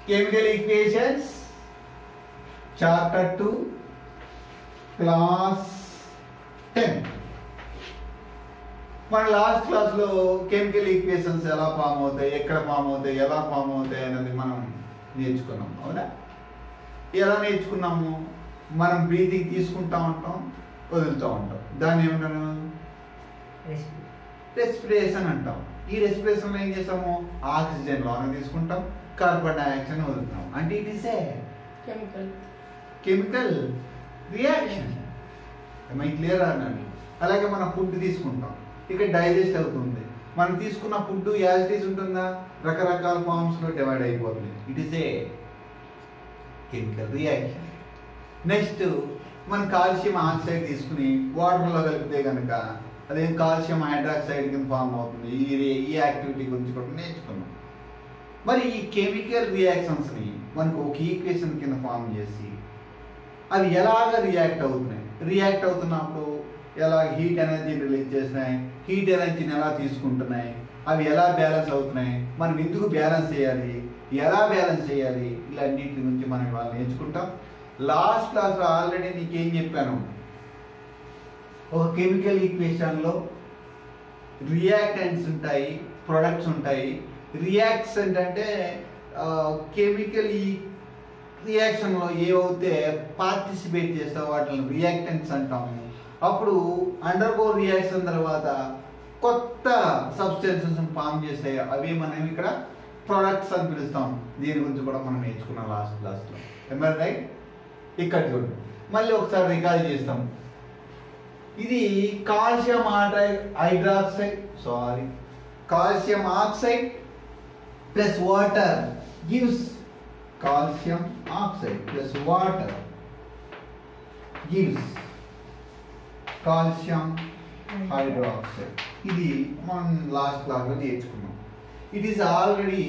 Chemical equations chapter two class ten మన last క్లాస్లో chemical equations ఎలా ఫామ్ అవుతాయి ఎక్కడ ఫామ్ అవుతాయి ఎలా ఫామ్ అవుతాయి అనేది మనం నేర్చుకున్నాం అవునా ఎలా నేర్చుకున్నాము మనం బ్రీతింగ్ తీసుకుంటా ఉంటాం వదులుతూ ఉంటాం దాన్ని ఏమంటాను రెస్పిరేషన్ అంటాం ఈ రెస్పిరేషన్ ఏం చేస్తాము ఆక్సిజన్ లోన తీసుకుంటాం కార్బన్ డైఆక్సైడ్ వదులుతాం అంటే it is a chemical chemical reaction my clear అన్నాడు అలాగే మనం ఫుడ్ తీసుకుంటాం ఇక్కడ డైజెస్ట్ అవుతుంది మనం తీసుకున్న ఫుడ్ యాజిటీస్ ఉంటుందా రకరకాల ఫార్మ్స్ లో డివైడ్ అయిపోతుంది it is a chemical reaction next మనం కాల్షియం ఆక్సైడ్ తీసుకుని వాటర్లో కలిపితే కనుక అదేం కాల్షియం హైడ్రాక్సైడ్ కింద ఫామ్ అవుతుంది ఈ రే- ఈ యాక్టివిటీ గురించి కూడా నేర్చుకున్నాం మరి ఈ కెమికల్ రియాక్షన్స్ని మనకు ఒక ఈక్వేషన్ కింద ఫామ్ చేసి అవి ఎలాగ రియాక్ట్ అవుతున్నాయి రియాక్ట్ అవుతున్నప్పుడు ఎలా హీట్ ఎనర్జీ రిలీజ్ చేస్తున్నాయి హీట్ ఎనర్జీని ఎలా తీసుకుంటున్నాయి అవి ఎలా బ్యాలెన్స్ అవుతున్నాయి మనం ఎందుకు బ్యాలెన్స్ చేయాలి ఎలా బ్యాలెన్స్ చేయాలి ఇలాంటి గురించి మనం ఇవాళ నేర్చుకుంటాం లాస్ట్ క్లాస్లో ఆల్రెడీ నీకేం చెప్పాను ఒక కెమికల్ ఈక్వేషన్లో రియాక్టెంట్స్ ఉంటాయి ప్రొడక్ట్స్ ఉంటాయి రియాక్ట్స్ అంటే కెమికల్ ఈ రియాక్షన్లో ఏవైతే పార్టిసిపేట్ చేస్తావు వాటిని రియాక్టెంట్స్ అంటాము అప్పుడు అండర్గో రియాక్షన్ తర్వాత కొత్త సబ్స్టెన్సెస్ ఫామ్ చేస్తాయి అవి మనం ఇక్కడ ప్రొడక్ట్స్ అని పిలుస్తాం దీని గురించి కూడా మనం నేర్చుకున్నాం లాస్ట్ క్లాస్లో ఎంఆర్ రైట్ ఇక్కడ చూడండి మళ్ళీ ఒకసారి రికార్డ్ చేస్తాం ఇది calcium hydroxide sorry calcium oxide plus water gives calcium oxide plus water gives calcium hydroxide ఇది మనం లాస్ట్ క్లాస్లో నేర్చుకున్నాం it is already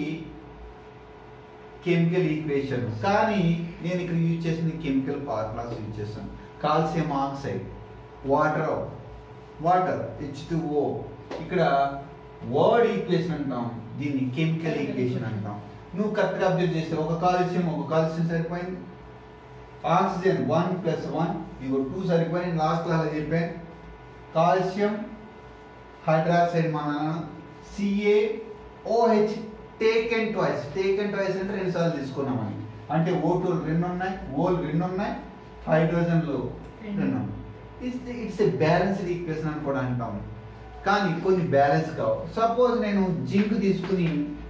chemical equation కానీ నేను ఇక్కడ యూజ్ చేసింది కెమికల్ ఫార్ములాస్ యూజ్ చేస్తాను calcium oxide water water H O ఇక్కడ వర్డ్ ఈక్వేషన్ అంటాం దీన్ని కెమికల్ ఈక్వేషన్ అంటాం నువ్వు కరెక్ట్గా అబ్జర్వ్ చేస్తే ఒక కాల్షియం ఒక కాల్షియం సరిపోయింది ఆక్సిజన్ వన్ ప్లస్ వన్ ఇంకో టూ సరిపోయింది లాస్ట్ క్లాస్లో చెప్పాను కాల్షియం హైడ్రాక్సైడ్ మన CA OH take and twice take and twice అంటే రెండు సార్లు తీసుకున్నామని అంటే ఓ టూ రెండు ఉన్నాయి ఓలు రెండు ఉన్నాయి హైడ్రోజన్లు రెండు ఉన్నాయి it's it's a balanced equation అని కూడా అంటాం కానీ కొన్ని బ్యాలెన్స్ కావు సపోజ్ నేను జింక్ తీసుకుని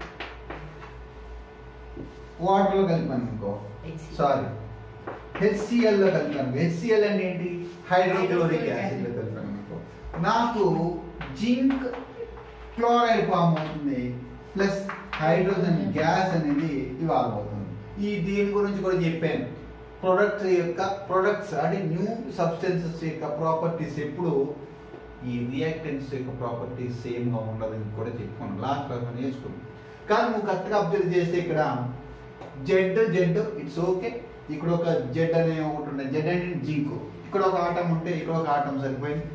వాటర్లో కలిపాను అనుకో సారీ హెచ్సిఎల్ లో కలిపాను హెచ్సిఎల్ అంటే ఏంటి హైడ్రోక్లోరిక్ యాసిడ్ లో కలిపాను అనుకో నాకు జింక్ క్లోరైడ్ ఫామ్ అవుతుంది ప్లస్ హైడ్రోజన్ గ్యాస్ అనేది ఇవాల్వ్ అవుతుంది ఈ దీని గురించి కూడా చెప్పాను ప్రొడక్ట్స్ యొక్క ప్రొడక్ట్స్ అంటే న్యూ సబ్స్టెన్సెస్ యొక్క ప్రాపర్టీస్ ఎప్పుడు ఈ రియాక్టెంట్స్ యొక్క ప్రాపర్టీస్ సేమ్గా ఉండదని కూడా చెప్పుకున్నాను లాస్ట్ క్లాస్ మనం నేర్చుకున్నాం కానీ నువ్వు కరెక్ట్గా అబ్జర్వ్ చేస్తే ఇక్కడ జెడ్ జెడ్ ఇట్స్ ఓకే ఇక్కడ ఒక జెడ్ అనే ఒకటి ఉంటుంది జెడ్ అంటే జింక్ ఇక్కడ ఒక ఆటం ఉంటే ఇక్కడ ఒక ఆటం సరిపోయింది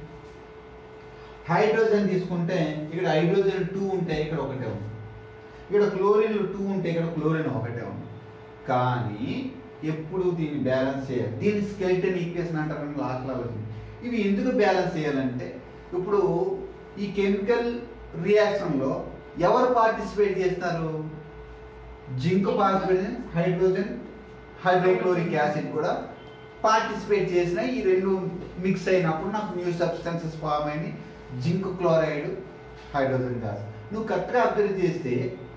హైడ్రోజన్ తీసుకుంటే ఇక్కడ హైడ్రోజన్ టూ ఉంటే ఇక్కడ ఒకటే ఉంది ఇక్కడ క్లోరిన్ టూ ఉంటే ఇక్కడ క్లోరిన్ ఒకటే ఉంది కానీ ఎప్పుడు దీన్ని బ్యాలెన్స్ చేయాలి దీన్ని స్కెల్టన్ ఈక్వేషన్ అంటారని లాస్ట్లో ఆలోచన ఇవి ఎందుకు బ్యాలెన్స్ చేయాలంటే ఇప్పుడు ఈ కెమికల్ రియాక్షన్లో ఎవరు పార్టిసిపేట్ చేస్తారు zinc participate hydrogen hydrochloric acid కూడా పార్టిసిపేట్ చేసిన ఈ రెండు మిక్స్ అయినప్పుడు నాకు న్యూ సబ్స్టెన్సెస్ ఫామ్ అయినాయి జింక్ క్లోరైడ్ హైడ్రోజన్ గ్యాస్ నువ్వు కరెక్ట్గా అబ్జర్వ్ చేస్తే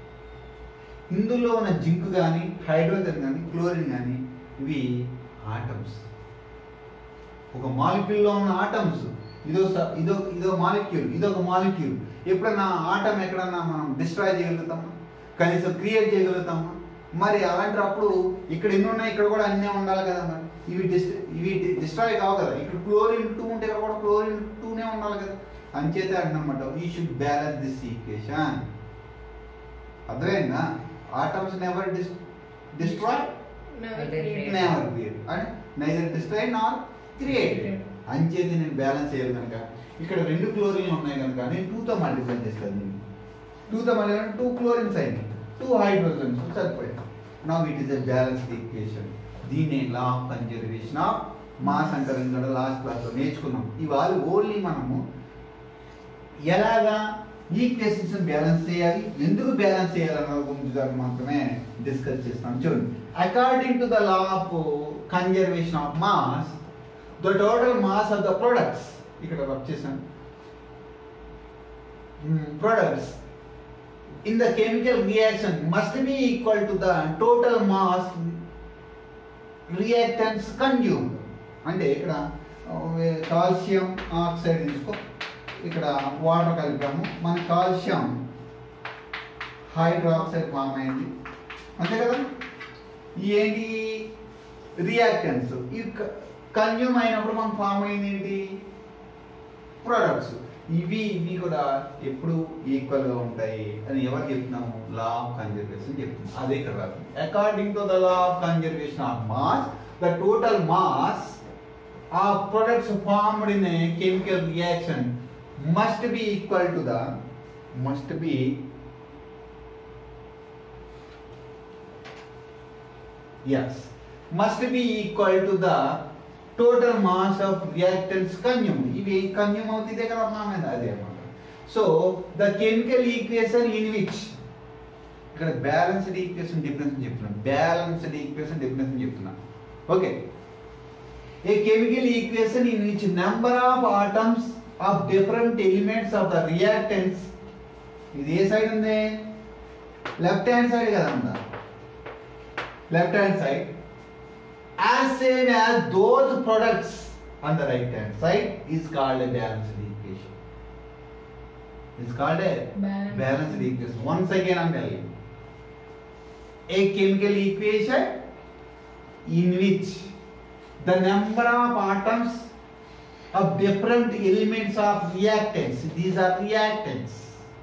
ఇందులో ఉన్న జింక్ కానీ హైడ్రోజన్ కానీ క్లోరిన్ కానీ ఇవి ఆటమ్స్ ఒక మాలిక్యూల్లో ఉన్న ఆటమ్స్ ఇదో స- ఇదో ఇదో మాలిక్యూల్ ఇదొక మాలిక్యూల్ ఎప్పుడన్నా ఆటం ఎక్కడన్నా మనం డిస్ట్రాయ్ చేయగలుగుతామా కనీసం క్రియేట్ చేయగలుగుతామా మరి అలాంటప్పుడు ఇక్కడ ఎన్ని ఉన్నాయి ఇక్కడ కూడా అన్నీ ఉండాలి కదా మరి ఇవి డిస్ ఇవి డిస్ట్రాయ్ కావు కదా ఇక్కడ క్లోరిన్ టూ ఉంటే ఇక్కడ కూడా క్లోరిన్ టూనే ఉండాలి కదా అంచేతే అంటున్నమాట we should balance this equation అర్థమైందా atoms never dis destroy never create and neither destroy nor create అంచేది నేను బ్యాలెన్స్ చేయాలి కనుక ఇక్కడ రెండు క్లోరిన్లు ఉన్నాయి కనుక నేను టూతో మల్టిప్లై చేస్తాను దీన్ని టూతో మల్టిప్లై టూ క్లోరిన్స్ అయింది టూ హైడ్రోజన్స్ సరిపోయింది now it is a balanced equation దీన్ని law of conservation of mass అంటారు కూడా లాస్ట్ క్లాస్లో నేర్చుకున్నాం ఇవాళ ఓన్లీ మనము ఎలాగా ఈక్వేషన్స్ బ్యాలెన్స్ చేయాలి ఎందుకు బ్యాలెన్స్ చేయాలన్న గురించి దాన్ని మాత్రమే డిస్కస్ చేస్తాం చూడండి according to the law of conservation of mass the total mass of the products ఇక్కడ వర్క్ చేశాను products in the chemical reaction must be equal to the total mass reactants consumed అంటే ఇక్కడ కాల్షియం ఆక్సైడ్ తీసుకో ఇక్కడ water కలిపాము మన calcium hydroxide form అయింది అంతే కదా ఈ ఏంటి రియాక్టెంట్స్ ఇవి కన్జ్యూమ్ అయినప్పుడు మనకు ఫామ్ అయింది ఏంటి ప్రొడక్ట్స్ ఇవి ఇవి కూడా ఎప్పుడు ఈక్వల్ గా ఉంటాయి అని ఎవరు చెప్తున్నాము లా ఆఫ్ కన్జర్వేషన్ చెప్తున్నాం అదే ఇక్కడ according to the law of conservation of mass the total mass of products formed in a chemical reaction must be equal to the must be yes must be equal to the total mass of reactants consumed ఇవి consume అవుతుంది కదా అర్థమైంది అదే అన్నమాట so the chemical equation in which ఇక్కడ balanced equation difference చెప్తున్నా balanced equation difference చెప్తున్నా okay a chemical equation in which number of atoms of different elements of the reactants ఇది ఏ సైడ్ ఉంది లెఫ్ట్ హ్యాండ్ సైడ్ కదా ఉందా left hand side as same as those products on the right hand side is called a balanced equation. It's called a Balance. balanced equation. Once again I'm telling you. A chemical equation in which the number of atoms of different elements of reactants, these are reactants,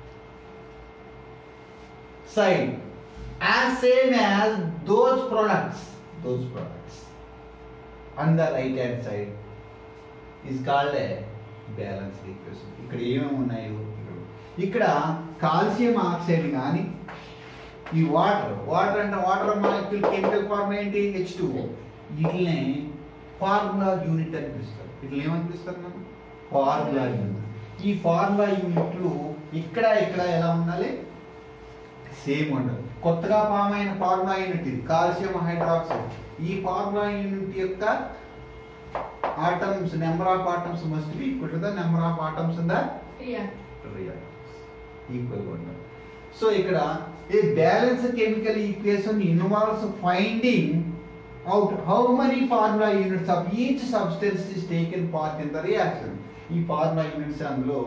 side as same as those products those products on the right hand side is called a balanced equation ఇక్కడ ఏమేమి ఉన్నాయో ఇక్కడ ఇక్కడ calcium oxide కానీ ఈ water water అంటే water molecule chemical form ఏంటి H two వీటిని ఫార్ములా యూనిట్ అని పిలుస్తారు వీటిని ఏమని పిలుస్తారు మనం ఫార్ములా యూనిట్ ఈ ఫార్ములా యూనిట్లు ఇక్కడ ఇక్కడ ఎలా ఉండాలి సేమ్ ఉండదు కొత్తగా ఫామ్ అయిన ఫార్ములా యూనిట్ ఇది కాల్షియం హైడ్రాక్సైడ్ ఈ ఫార్ములా యూనిట్ యొక్క atoms number of atoms must be equal to the number of atoms in the Yeah. Equal గా ఉండాలి సో ఇక్కడ a balance chemical equation involves finding out how many formula units of each substance is taken part in the reaction ఈ formula units అందులో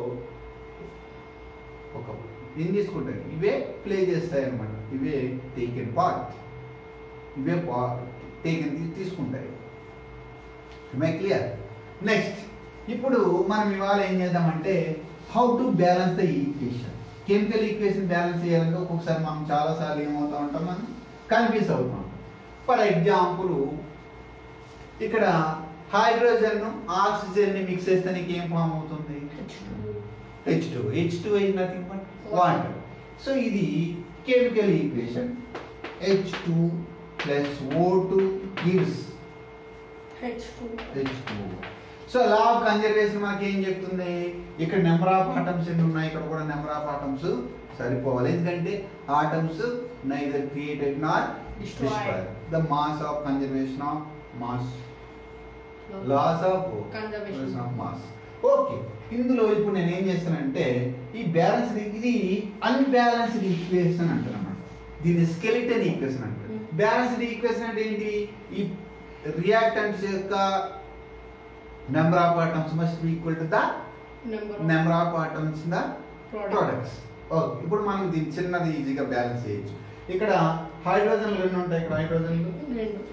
ఒక ఏం తీసుకుంటాయి ఇవే play చేస్తాయి అన్నమాట ఇవే టేకెన్ పార్ట్ ఇవే టేకెన్ తీసుకుంటాయి మై క్లియర్ నెక్స్ట్ ఇప్పుడు మనం ఇవాళ ఏం చేద్దామంటే how to balance the equation chemical equation balance చేయాలంటే ఒక్కొక్కసారి మనం చాలా సార్లు ఏమవుతా ఉంటాం మనం కన్ఫ్యూజ్ అవుతాం ఫర్ ఎగ్జాంపుల్ ఇక్కడ హైడ్రోజన్ ఆక్సిజన్ ని మిక్స్ చేస్తే నీకు ఏం ఫామ్ అవుతుంది H two H two is nothing but water so ఇది chemical equation H two plus O two gives H2. H two so law of conservation మనకి ఏం చెప్తుంది ఇక్కడ నెంబర్ ఆఫ్ ఆటమ్స్ ఎన్ని ఉన్నాయి ఇక్కడ కూడా నెంబర్ ఆఫ్ ఆటమ్స్ సరిపోవాలి ఎందుకంటే atoms neither created not Destroyed. Destroy the mass of conservation of mass laws of Conservation. Of mass okay ఇందులో ఇప్పుడు నేను ఏం చేస్తానంటే ఈ బ్యాలెన్స్ ఇది అన్బ్యాలెన్స్డ్ ఈక్వేషన్ అంటాను అన్నమాట దీన్ని స్కెలిటన్ ఈక్వేషన్ అంటారు Hmm. బ్యాలెన్స్డ్ ఈక్వేషన్ అంటే ఏంటి ఈ రియాక్టెంట్స్ యొక్క number of atoms must equal to the Number of number of atoms the products. Products okay ఇప్పుడు మనం దీన్ని చిన్నది ఈజీగా బ్యాలెన్స్ చేయొచ్చు ఇక్కడ హైడ్రోజన్ రెండు ఉంటాయి ఇక్కడ హైడ్రోజన్లు రెండు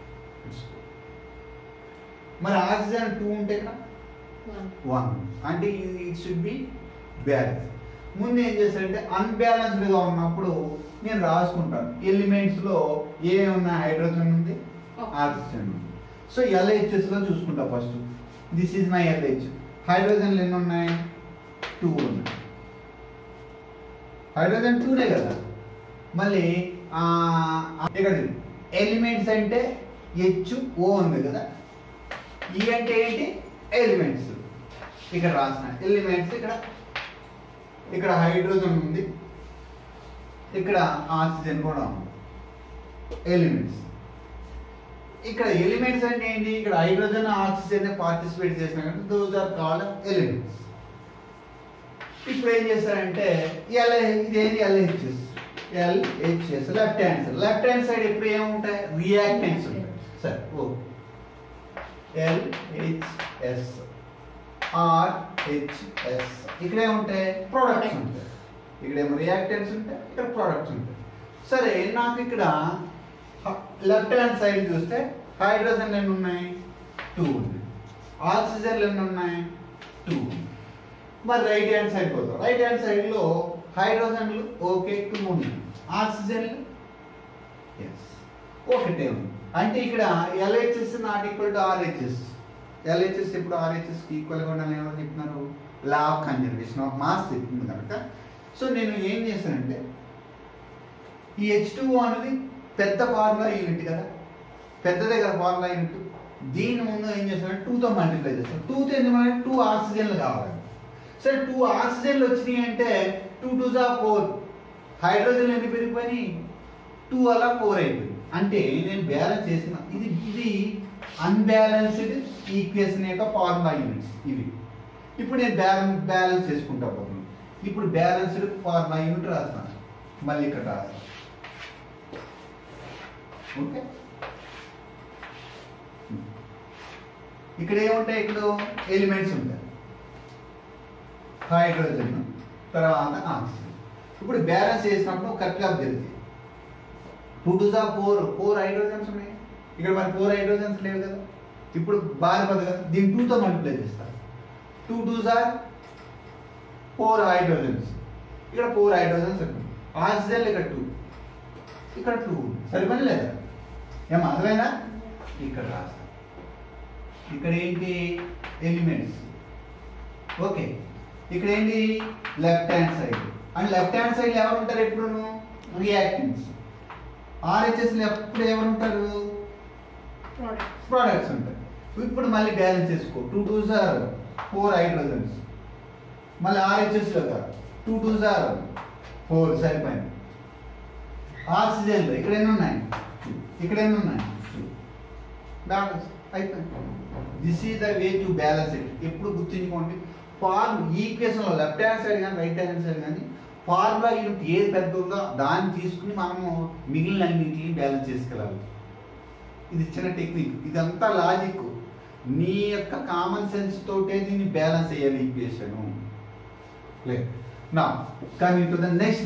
మరి ఆక్సిజన్ టూ ఉంటే ఇక్కడ వన్ వన్ అంటే ఇట్ షుడ్ బి బ్యాలెన్స్ ముందు ఏం చేస్తారంటే అన్బ్యాలెన్స్డ్గా ఉన్నప్పుడు నేను రాసుకుంటాను ఎలిమెంట్స్లో ఏమేమి ఉన్నాయి హైడ్రోజన్ ఉంది ఆక్సిజన్ ఉంది సో ఎల్హెచ్ఎస్లో చూసుకుంటా first this is my LH హైడ్రోజన్లు ఎన్ని ఉన్నాయి టూ ఉన్నాయి హైడ్రోజన్ టూనే కదా మళ్ళీ ఆ, ఇక్కడ ఎలిమెంట్స్ అంటే హెచ్ ఓ ఉంది కదా ఈ అంటే ఏంటి ఎలిమెంట్స్ ఇక్కడ రాసిన ఎలిమెంట్స్ ఇక్కడ ఇక్కడ హైడ్రోజన్ ఉంది ఇక్కడ ఆక్సిజన్ కూడా ఉంది ఎలిమెంట్స్ ఇక్కడ ఎలిమెంట్స్ అంటే ఏంటి ఇక్కడ హైడ్రోజన్ ఆక్సిజన్ పార్టిసిపేట్ చేసిన కాబట్టి దోస్ ఆర్ కాల్డ్ ఎలిమెంట్స్ ఇప్పుడు ఏం చేస్తారంటే ఎల్ ఇదేంటి LHS LHS left hand side left hand side ఎప్పుడు ఏముంటాయి రియాక్టెంట్స్ ఉంటాయి సరే ఓకే ఎల్హెచ్ఎస్ ఆర్హెచ్ఎస్ ఇక్కడ ఏముంటాయి ప్రొడక్ట్స్ ఉంటాయి ఇక్కడేమో రియాక్టెంట్స్ ఉంటాయి ఇక్కడ ప్రొడక్ట్స్ ఉంటాయి సరే నాకు ఇక్కడ లెఫ్ట్ హ్యాండ్ సైడ్ చూస్తే హైడ్రోజన్ ఎన్ని ఉన్నాయి టూ ఉన్నాయి ఆక్సిజన్లు ఎన్ని ఉన్నాయి టూ మరి రైట్ హ్యాండ్ సైడ్ పోతాం రైట్ హ్యాండ్ సైడ్లో హైడ్రోజన్లు ఓకే టూ ఉన్నాయి ఆక్సిజన్లు ఎస్ ఒకటే ఉంది అంటే ఇక్కడ LHS not equal to RHS LHS ఇప్పుడు ఆర్హెచ్ఎస్ ఈక్వల్గా ఉండాలని ఎవరు చెప్తున్నారు law of conservation of mass చెప్తుంది కనుక సో నేను ఏం చేశానంటే ఈ హెచ్ టూ అనేది పెద్ద ఫార్ములా యూనిట్ కదా పెద్దదే కదా ఫార్ములా యూనిట్ దీని ముందు ఏం చేస్తానంటే టూతో మల్టిప్లై చేస్తాను టూతో ఎందుకంటే టూ ఆక్సిజన్లు కావాలి సరే టూ ఆక్సిజన్లు వచ్చినాయి అంటే two two are four hydrogen ఎన్ని పెరిగిపోయి టూ అలా ఫోర్ అయిపోయింది అంటే నేను బ్యాలెన్స్ చేసిన ఇది ఇది అన్బ్యాలెన్స్డ్ ఈక్వేషన్ యొక్క ఫార్ములా యూనిట్స్ ఇవి ఇప్పుడు నేను బ్యాలెన్స్ బ్యాలెన్స్ చేసుకుంటా పోతున్నాను ఇప్పుడు బ్యాలెన్స్డ్ ఫార్ములా యూనిట్ రాస్తాను మళ్ళీ ఇక్కడ రాస్తాను ఓకే ఇక్కడ ఏముంటాయి ఇక్కడ ఎలిమెంట్స్ ఉంటాయి హైడ్రోజన్ తర్వాత ఆక్సిజన్ ఇప్పుడు బ్యాలెన్స్ చేసినప్పుడు కరెక్ట్గా తెలిసి two two are four four hydrogens ఉన్నాయి ఇక్కడ మరి ఫోర్ హైడ్రోజన్స్ లేవు కదా ఇప్పుడు బాగా పది కదా దీన్ని టూతో మల్టిప్లై చేస్తారు two two are four hydrogens ఇక్కడ ఫోర్ హైడ్రోజన్స్ ఉన్నాయి ఆక్సిజన్ ఇక్కడ టూ ఇక్కడ టూ సరిపని లేదా ఏం అర్థమైనా ఇక్కడ రాస్తాం ఇక్కడ ఏంటి ఎలిమెంట్స్ ఓకే ఇక్కడ ఏంటి left hand side and left hand side ఎవరు ఉంటారు ఎప్పుడు రియాక్టెంట్స్ ఆర్హెచ్ఎస్ ఎప్పుడు ఎవరు ఉంటారు ప్రోడక్ట్ ప్రోడక్ట్స్ ఉంటాయి ఇప్పుడు మళ్ళీ బ్యాలెన్స్ చేసుకో two two are four hydrogens మళ్ళీ ఆర్హెచ్ఎస్ లో టూ టూ సార్ ఫోర్ సరిపోయింది ఆక్సిజన్లో ఇక్కడ ఎన్ని ఉన్నాయి Two. ఇక్కడ ఎన్ని ఉన్నాయి బ్యాలెన్స్ అయిపోయింది this is the way to balance it ఎప్పుడు గుర్తుంచుకోండి ఫార్మ్ ఈక్వేషన్లో లెఫ్ట్ హ్యాండ్ సైడ్ కానీ రైట్ హ్యాండ్ సైడ్ కానీ ఫార్ములా యూనిట్ ఏది పెద్ద ఉందో దాన్ని తీసుకుని మనము మిగిలిన అన్నింటిని బ్యాలెన్స్ చేసుకెళ్ళాలి ఇది చిన్న టెక్నిక్ ఇదంతా లాజిక్ నీ యొక్క కామన్ సెన్స్ తోటే దీన్ని బ్యాలెన్స్ చేయాలి ఈక్వేషన్ లేదు నా coming to the next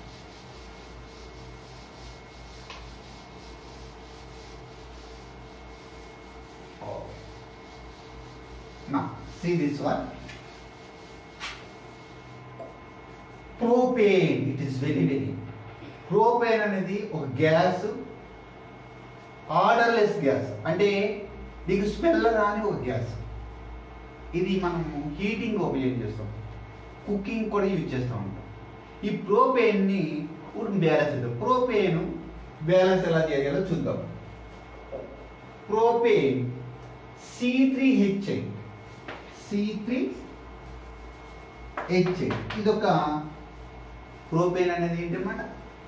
Now, see this one. Propane, it is very, very. Propane అనేది ఒక గ్యాస్ ఆర్డర్లెస్ గ్యాస్ అంటే నీకు స్మెల్ రాని ఒక గ్యాస్ ఇది మనము హీటింగ్ ఉపయోగం చేస్తాం కుకింగ్ కూడా యూజ్ చేస్తూ ఉంటాం ఈ ప్రోపేన్ని ఇప్పుడు బ్యాలెన్స్ చేద్దాం ప్రోపేన్ బ్యాలెన్స్ ఎలా చేయాలో చూద్దాం propane C three H C three H ఇది ఒక ప్రోపేన్ అనేది ఏంటన్నమాట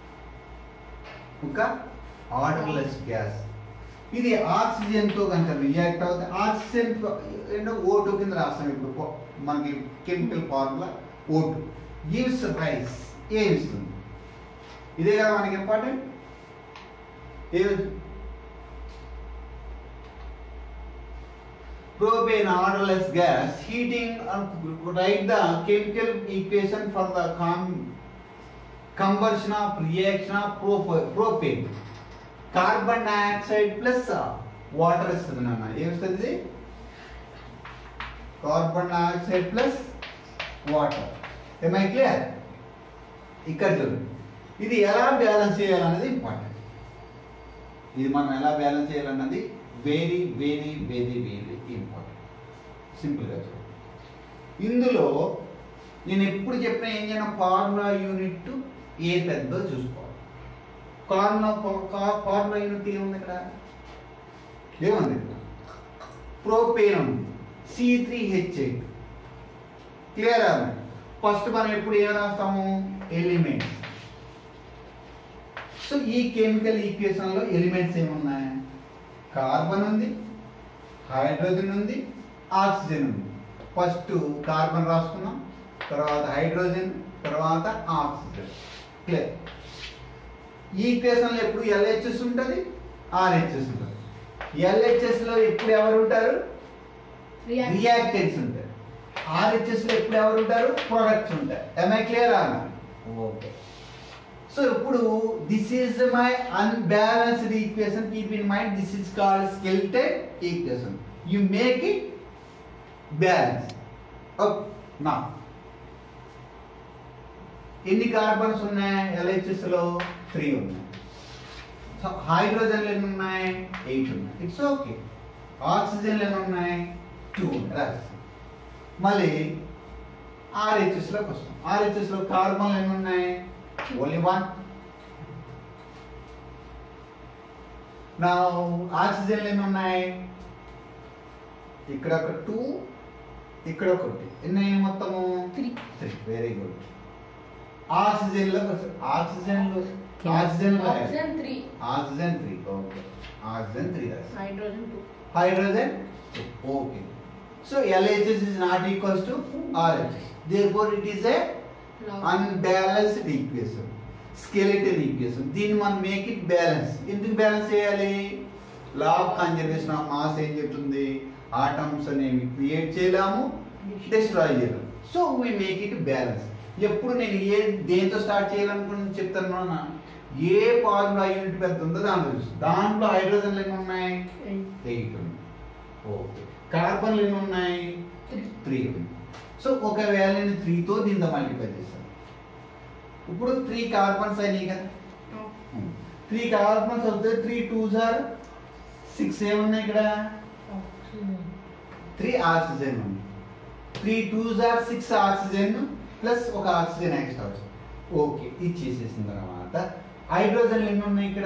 ఒక ఆర్డర్లెస్ గ్యాస్ ఇది ఆక్సిజన్ తో కనుక రియాక్ట్ అవుతుంది ఆక్సిజన్ ఏంటో ఓటు కింద రాస్తాం ఇప్పుడు పో- మనకి chemical formula O two gives rise ఏమి ఇస్తుంది ఇదే కదా మనకి ఇంపార్టెంట్ ఏమి propane odorless gas heating and write the chemical equation for the com- conversion of reaction of propo- propane carbon dioxide plus water ఇస్తుంది నాన్న ఏమిస్తుంది కార్బన్ డైఆక్సైడ్ ప్లస్ వాటర్ ఏమై క్లియర్ ఇక్కడ చూడండి ఇది ఎలా బ్యాలెన్స్ చేయాలన్నది ఇంపార్టెంట్ ఇది మనం ఎలా బ్యాలెన్స్ చేయాలన్నది very very very very important సింపుల్గా చూడండి ఇందులో నేను ఎప్పుడు చెప్పినా ఏం చేయను ఫార్ములా యూనిట్ ఏ పెద్దో చూసుకోవాలి కార్బన్ ఫార్ములా యూనిట్ ఏముంది ఇక్కడ ఏముంది ప్రోపేన్ ఉంది C three H eight clear అవ్వండి ఫస్ట్ మనం ఎప్పుడు ఏం రాస్తాము ఎలిమెంట్స్ సో ఈ కెమికల్ ఈక్వేషన్ లో ఎలిమెంట్స్ ఏమున్నాయి కార్బన్ ఉంది హైడ్రోజన్ ఉంది ఆక్సిజన్ ఉంది ఫస్ట్ కార్బన్ రాసుకున్నాం తర్వాత హైడ్రోజన్ తర్వాత ఆక్సిజన్ క్లియర్ ఈ ఈక్వేషన్లో ఎప్పుడు ఎల్హెచ్ఎస్ ఉంటుంది ఆర్హెచ్ఎస్ ఉంటుంది ఎల్హెచ్ఎస్ లో ఎప్పుడు ఎవరు ఉంటారు React- రియాక్టెంట్స్ ఉంటారు ఆర్హెచ్ఎస్ లో ఎప్పుడు ఎవరు ఉంటారు ప్రొడక్ట్స్ ఉంటారు ఎంఐ క్లియర్ అన్న ఓకే సో ఇప్పుడు this is my unbalanced equation keep in mind this is called skeletal equation you make it balance నా ఎన్ని కార్బన్స్ ఉన్నాయి ఎల్హెచ్ఎస్ లో త్రీ ఉన్నాయి సో హైడ్రోజన్లు ఎన్ని ఉన్నాయి ఎయిట్ ఉన్నాయి ఇట్స్ ఓకే ఆక్సిజన్లు ఎన్ని ఉన్నాయి టూ రాసి మళ్ళీ ఆర్హెచ్ఎస్ లోకి వస్తాం ఆర్హెచ్ఎస్ లో కార్బన్లు ఎన్ని ఉన్నాయి ఓన్లీ వన్ నా ఆక్సిజన్లు ఎన్ని ఉన్నాయి ఇక్కడ ఒక టూ ఇక్కడ ఒకటి ఎన్ని అయినాయి మొత్తము Three. Three very good oxygen లో ఆక్సిజన్ లో ఆక్సిజన్ లో Oxygen three. Oxygen three okay oxygen three రాసి Hydrogen two. hydrogen okay so LHS is not equals to RHS therefore it is a Log. unbalanced equation skeletal equation దీన్ని మనం make it balance ఎందుకు balance చేయాలి law of conservation of mass ఏం చెప్తుంది atoms అనేవి create చేయలేము destroy చేయలేము so we make it balance ఎప్పుడు నేను ఏ దేంతో స్టార్ట్ చేయాలనుకుని చెప్తాను ఏ ఫార్ములా యూనిట్ పెద్ద ఉందో దాంట్లో చూస్తాను. దాంట్లో హైడ్రోజన్లు ఎన్ని ఉన్నాయి Eight. ఎయిట్ ఉన్నాయి ఓకే కార్బన్లు ఎన్ని ఉన్నాయి Three. త్రీ ఉన్నాయి సో ఒకవేళ నేను త్రీతో దీంతో మల్టిప్లై చేస్తాను ఇప్పుడు త్రీ కార్బన్స్ అయినాయి కదా Oh. త్రీ కార్బన్స్ అవుతే త్రీ టూ సార్ సిక్స్ ఏమున్నాయి ఇక్కడ Oxygen. త్రీ ఆక్సిజన్ ఉంది three two are six oxygen plus ఒక ఆక్సిజన్ ఎక్స్ట్రా వచ్చింది ఓకే ఇది చేసేసిన తర్వాత హైడ్రోజన్లు ఎన్ని ఉన్నాయి ఇక్కడ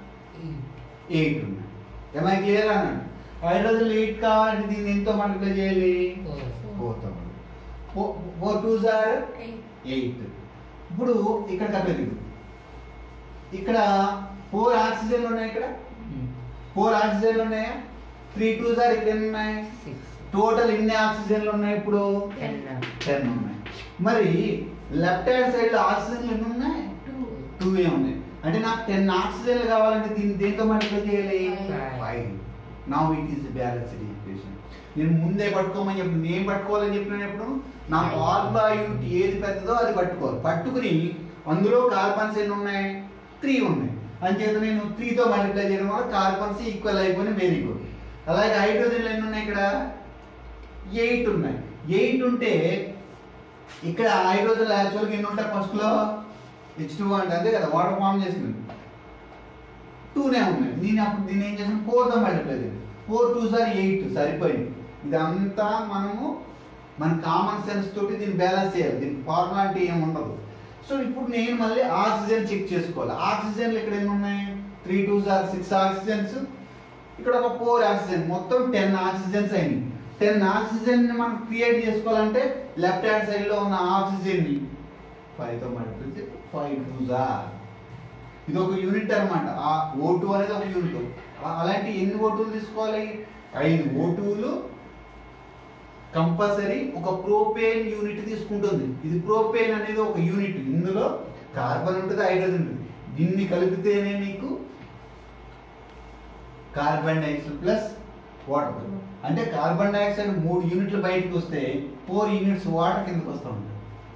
ఎయిట్ ఉన్నాయి ఏమై క్లియర్ అన్నాడు హైడ్రోజన్ ఎయిట్ కావాలంటే దీన్ని ఎంతో మల్టిప్లై చేయాలి పోతాం four two are Eight. Eight ఇప్పుడు ఇక్కడ కట్టలేదు ఇక్కడ ఫోర్ ఆక్సిజన్లు ఉన్నాయి ఇక్కడ ఫోర్ ఆక్సిజన్లు ఉన్నాయా త్రీ టూ జార్ ఇక్కడ ఎన్ని ఉన్నాయి టోటల్ ఎన్ని ఆక్సిజన్లు ఉన్నాయి ఇప్పుడు టెన్ ఉన్నాయి మరి లెఫ్ట్ హ్యాండ్ సైడ్ లో ఆక్సిజన్లు ఎన్ని ఉన్నాయి Two. టూ ఏ ఉన్నాయి అంటే నాకు టెన్ ఆక్సిజన్లు కావాలంటే దీన్ని దేంతో మల్టిప్లై చేయాలి Five. Five now it is balanced equation నేను ముందే పట్టుకోమని చెప్పి నేను పట్టుకోవాలని చెప్పినప్పుడు నా ఫార్ములా యూనిట్ ఏది పెద్దదో అది పట్టుకోవాలి పట్టుకుని అందులో కార్బన్స్ ఎన్ని ఉన్నాయి త్రీ ఉన్నాయి అంచేత నేను త్రీతో మల్టిప్లై చేయడం వల్ల కార్బన్స్ ఈక్వల్ అయిపోయి వెరీ గుడ్ అలాగే హైడ్రోజన్లు ఎన్ని ఉన్నాయి ఇక్కడ ఎయిట్ ఉన్నాయి ఎయిట్ ఉంటే ఇక్కడ హైడ్రోజన్ యాక్చువల్గా ఎన్ని ఉంటాయి ఫస్ట్లో హెచ్ టూ అంటే అంతే కదా వాటర్ ఫామ్ చేసింది టూనే ఉన్నాయి నేను అప్పుడు దీన్ని ఏం చేసాను ఫోర్తో మల్టిప్లై చేయాలి ఫోర్ టూ సార్ ఎయిట్ సరిపోయింది ఇదంతా మనము మన కామన్ సెన్స్ తోటి దీన్ని బ్యాలెన్స్ చేయాలి దీనికి ఫార్ములా అంటే ఏమి ఉండదు సో ఇప్పుడు నేను మళ్ళీ ఆక్సిజన్ చెక్ చేసుకోవాలి ఆక్సిజన్లు ఇక్కడ ఎన్ని ఉన్నాయి three two are six oxygens ఇక్కడ ఒక ఫోర్ ఆక్సిజన్ మొత్తం టెన్ ఆక్సిజన్స్ అయినాయి టెన్ ఆక్సిజన్ మనం క్రియేట్ చేసుకోవాలంటే లెఫ్ట్ హ్యాండ్ సైడ్ లో ఉన్న ఆక్సిజన్ ని ఫైవ్ తో మల్టిప్లై ఫైవ్ టూ జార్ ఇది ఒక యూనిట్ అనమాట ఆ ఓ టూ అనేది ఒక యూనిట్ అలాంటి ఎన్ని ఓటూలు తీసుకోవాలి ఐదు ఓటూలు కంపల్సరీ ఒక ప్రోపేన్ యూనిట్ తీసుకుంటుంది ఇది ప్రోపేన్ అనేది ఒక యూనిట్ ఇందులో కార్బన్ ఉంటుంది హైడ్రోజన్ ఉంటుంది దీన్ని కలిపితేనే నీకు కార్బన్ డైఆక్సైడ్ ప్లస్ వాటర్ అంటే కార్బన్ డైఆక్సైడ్ మూడు యూనిట్లు బయటకు వస్తే ఫోర్ యూనిట్స్ వాటర్ కిందకు వస్తూ ఉంటాయి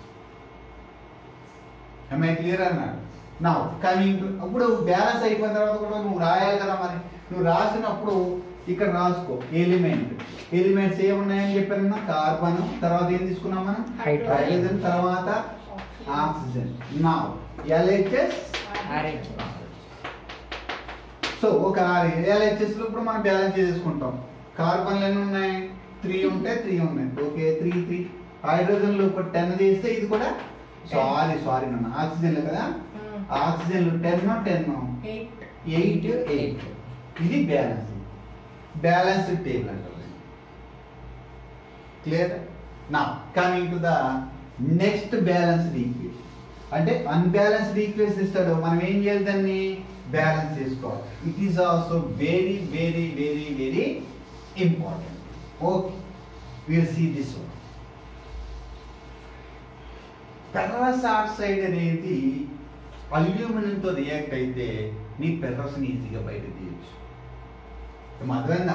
ఐ క్లియర్ అన్నాడు నా కమింగ్ అప్పుడు బ్యాలెన్స్ అయిపోయిన తర్వాత కూడా నువ్వు రాయాలి కదా మరి నువ్వు రాసినప్పుడు ఇక్కడ రాసుకో ఎలిమెంట్ ఎలిమెంట్స్ ఏమున్నాయని చెప్పాను కార్బన్ తర్వాత ఏం తీసుకున్నాం మనం Hydrogen. హైడ్రోజన్ తర్వాత ఆక్సిజన్ నా ఎల్హెచ్ఎస్ సో ఒక ఎల్హెచ్ఎస్ లో ఇప్పుడు మనం బ్యాలెన్స్ చేసుకుంటాం కార్బన్లు ఎన్ని ఉన్నాయి త్రీ ఉంటే త్రీ ఉన్నాయి ఓకే త్రీ త్రీ హైడ్రోజన్ లో ఒక టెన్ చేస్తే ఇది కూడా సారీ సారీ నాన్న ఆక్సిజన్ కదా ఆక్సిజన్లు ten ten eight eight eight ఇది బ్యాలెన్స్ బ్యాలెన్స్ టేబుల్ అంటారు క్లియర్ నా coming to the next balanced equation అంటే అన్బ్యాలెన్స్డ్ ఈక్వేషన్ ఇస్తాడు మనం ఏం చేయాలి దాన్ని బ్యాలెన్స్ చేసుకోవాలి it is also very very very very important okay will see this one ferrous oxide అనేది అల్యూమినియంతో రియాక్ట్ అయితే నీ పెర్రస్ని ఈజీగా బయట తీయచ్చు అర్థమైందా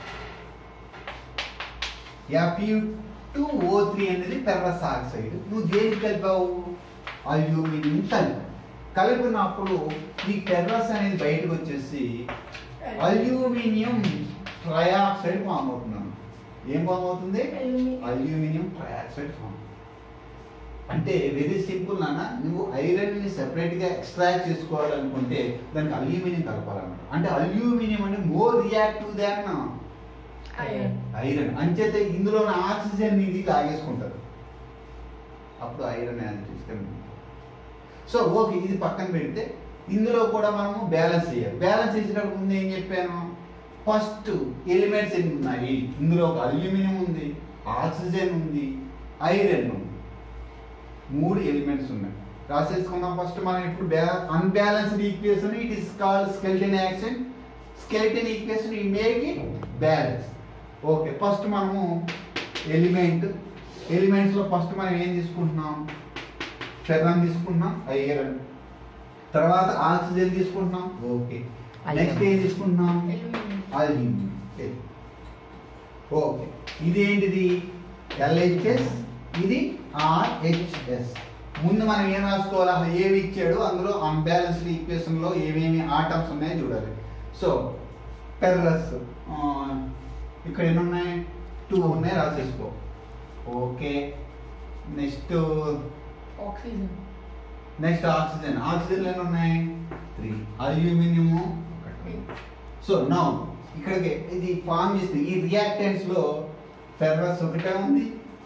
ఎఫ్యూ టూ ఓ త్రీ అనేది పెర్రస్ ఆక్సైడ్ నువ్వు దేనికి కలిపావు అల్యూమినియం కలిపావు కలిపినప్పుడు ఈ పెర్రస్ అనేది బయటకు వచ్చేసి అల్యూమినియం ట్రయాక్సైడ్ ఫామ్ అవుతున్నాను ఏం ఫామ్ అవుతుంది Aluminium. అల్యూమినియం ట్రయాక్సైడ్ ఫామ్ అంటే వెరీ సింపుల్ నాన్న నువ్వు ఐరన్ ని సెపరేట్ గా ఎక్స్ట్రాక్ట్ చేసుకోవాలనుకుంటే దానికి అల్యూమినియం కలపాలన్నమాట అంటే అల్యూమినియం అంటే more reactive than iron iron అంచేతే ఇందులో ఆక్సిజన్ ఇది లాగేసుకుంటారు అప్పుడు ఐరన్ అనేది తీసుకొని సో ఓకే ఇది పక్కన పెడితే ఇందులో కూడా మనము బ్యాలెన్స్ చేయాలి బ్యాలెన్స్ చేసేటప్పుడు ముందు ఏం చెప్పాను ఫస్ట్ ఎలిమెంట్స్ ఎన్ని ఉన్నాయి ఇందులో ఒక అల్యూమినియం ఉంది ఆక్సిజన్ ఉంది ఐరన్ ఉంది మూడు ఎలిమెంట్స్ ఉన్నాయి రాసేసుకుందాం ఫస్ట్ మనం ఇప్పుడు unbalanced equation it is called skeleton action skeleton equation ఈ make it balance okay first మనము ఎలిమెంట్ ఎలిమెంట్స్లో ఫస్ట్ మనం ఏం తీసుకుంటున్నాం ఫెర్రన్ తీసుకుంటున్నాం ఐరన్ తర్వాత ఆక్సిజన్ తీసుకుంటున్నాం ఓకే నెక్స్ట్ ఏం తీసుకుంటున్నాం అల్యూమినియం అల్యూమినియం ఓకే ఇది ఏంటిది ఎల్హెచ్ఎస్ ఇది ఆర్హెచ్ఎస్ ముందు మనం ఏం రాసుకోవాలి అసలు ఏవి ఇచ్చాడు అందులో అన్బ్యాలెన్స్డ్ ఈక్వేషన్ లో ఏమేమి ఆటమ్స్ ఉన్నాయో చూడాలి సో పెర్రస్ ఇక్కడ ఎన్ని ఉన్నాయి టూ ఉన్నాయి రాసేసుకో okay next oxygen next oxygen oxygen ఎన్ని ఉన్నాయి త్రీ అల్యూమినియము సో నౌ ఇక్కడికి ఇది ఫామ్ చేస్తే ఈ రియాక్టెంట్స్ లో ఫెర్రస్ ఒకటే ఉంది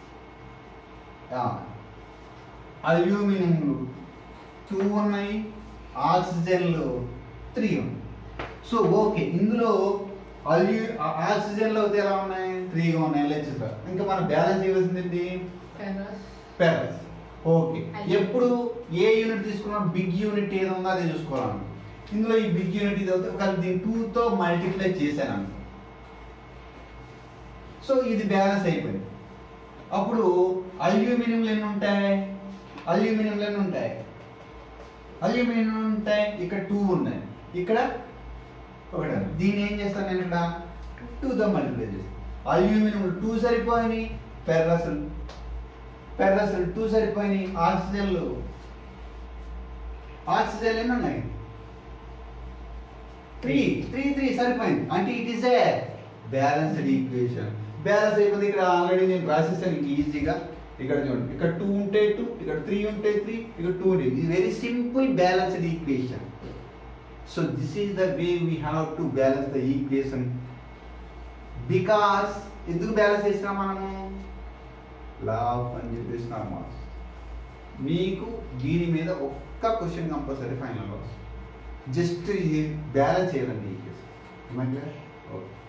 అల్యూమినియంలు టూ ఉన్నాయి ఆక్సిజన్లు త్రీ ఉన్నాయి సో ఓకే ఇందులో అల్యూ ఆక్సిజన్లో అయితే ఎలా ఉన్నాయి త్రీగా ఉన్నాయి ఎల్హెచ్ఎస్ ఇంకా మనం బ్యాలెన్స్ చేయవలసింది ఏంటి ఫెరస్ పెరస్ ఓకే ఎప్పుడు ఏ యూనిట్ తీసుకున్నా బిగ్ యూనిట్ ఏదో ఉందో అదే చూసుకోవాలి ఇందులో ఈ బిగ్ యూనిట్ ఇది అవుతుంది కానీ దీన్ని టూతో మల్టిప్లై చేశాను అనుకో సో ఇది బ్యాలెన్స్ అయిపోయింది అప్పుడు అల్యూమినియంలు ఎన్ని ఉంటాయి అల్యూమినియంలు ఎన్ని ఉంటాయి అల్యూమినియం ఉంటాయి ఇక్కడ టూ ఉన్నాయి ఇక్కడ ఒకటి ఉంది. దీన్ని ఏం చేస్తాను నేను ఇక్కడ టూతో మల్టిప్లై చేస్తాను అల్యూమినియం టూ సరిపోయినాయి పెర్రసల్ పెర్రసల్ టూ సరిపోయినాయి ఆక్సిజన్లు ఆక్సిజన్ ఎన్ని ఉన్నాయి త్రీ త్రీ త్రీ సరిపోయింది అంటే it is a balanced equation balance అయిపోయింది ఇక్కడ ఆల్రెడీ నేను రాసేసాను ఇంక ఈజీగా ఇక్కడ చూడండి ఇక్కడ టూ ఉంటే టూ ఇక్కడ త్రీ ఉంటే త్రీ ఇక్కడ టూ ఉంటే ఇది very simple balanced equation so this is the way we have to balance the equation because ఎందుకు బ్యాలెన్స్ చేసినా మనము లావ్ అని చెప్పేసిన మార్క్స్ మీకు దీని మీద ఒక్క క్వశ్చన్ కంపల్సరీ ఫైనల్ వస్తుంది జస్ట్ ఇది బ్యాలెన్స్ చేయాలండి ఈ కేసు ఓకే